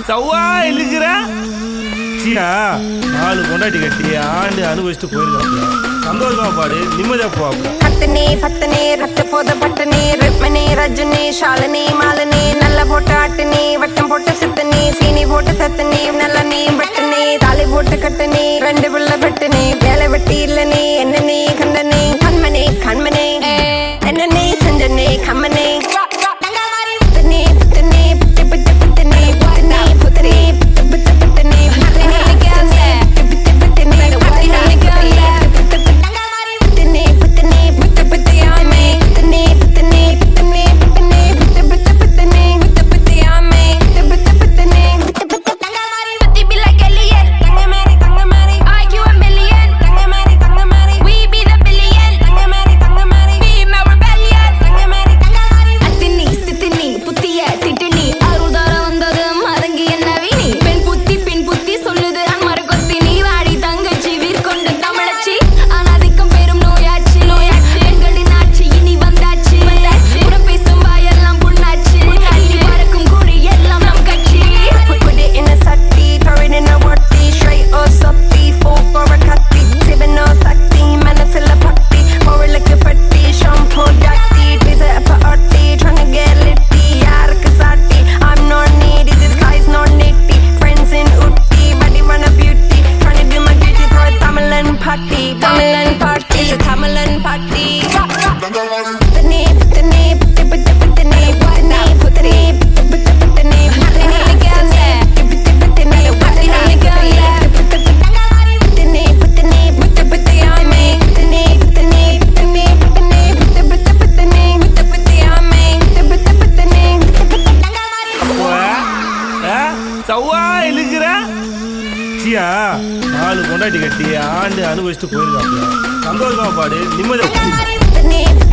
சவ்வா இழுக்கிற சீனா நாலு கொண்டாட்டி கட்டி ஆண்டு அனுபவிச்சுட்டு போயிருக்காங்க சந்தோஷமா பாடு நிம்மதியா போவாப்ல கத்தனே பத்தனே ரத்த போத பட்டனே ரிப்மனே ரஜனே ஷாலனே மாலனே நல்ல போட்டு ஆட்டுனே வட்டம் போட்டு சித்தனே சீனி போட்டு தத்தனே நல்ல நீ பட்டனே தாலி போட்டு கட்டனே ரெண்டு பிள்ள பட்டனே வேலை வெட்டி இல்லனே என்னனே கண்டனே கண்மனே கண்மனே என்னனே செஞ்சனே கம்மனே புத்தனே புத்தனே புத்து புத்து புத்தனே புத்தனே புத்தனே புத்து புத்து புத்தனே புத்தனே புத்து புத்தனே புத்து புத்தனே புத்தனே புத்து புத்தியாமே புத்தனே புத்தனே புத்தனே புத்தனே புத்து புத்து புத்தனே புத்து புத்தியாமே புத்து புத்து புத்தனே புத்து புத்து Putty be like alien. Thangamari Thangamari IQ a million. Thangamari Thangamari We be the billion. Thangamari Thangamari Be my rebellion. Thangamari Thangamari அத்தினி சித்தினி புத்திய திட்டினி அருள்தார வந்தது மறங்கி என்ன வீணி பெண் புத்தி பின் புத்தி சொல்லுது அன்மறு கொத்தி நீ வாடி தங்கச்சி வீர்கொண்டு தமிழச்சி அனாதிக்கும் பெரும் நோயாச்சு நோயாச்சு பெண்களின் ஆட்சி இனி வந்தாச்சு உடன் பேசும் வாயெல்லாம் புண்ணாச்சு இனி பறக்கும் கூறி எல்லாம் நம் கட்சி Put, put it in a sati, throw it in a wati, straight or soppy, fork or a cutty, sipping or sakti, manasilla patti, morilaka patti, shampoo datti, pizza appa arti, tryna get litty, yarak sati, I'm not needy, this guy's not nitty, friends in utti, body run a beauty, tryna do my duty, throw a Tamilan party, Tamilan party, it's a Tamilan party. புத்தனே புத்தனே புத்து புத்து புத்தனே புத்தனே புத்தனே புத்து புத்து புத்தனே புத்தனே புத்து புத்தனே புத்தனே புத்தனே புத்தனே புத்து புத்தியாமே புத்தனே புத்தனே புத்தனே புத்தனே புத்து புத்து புத்தனே புத்து புத்தியாமே புத்து புத்து புத்தனே புத்து புத்து சவ்வா இழுக்கிற சியா நாலு கொண்டாட்டி கட்டி ஆண்டு அனுபவிச்சுட்டு போயிருக்காப்ல சந்தோஷமா பாடு நிம்மதியா புத்தனே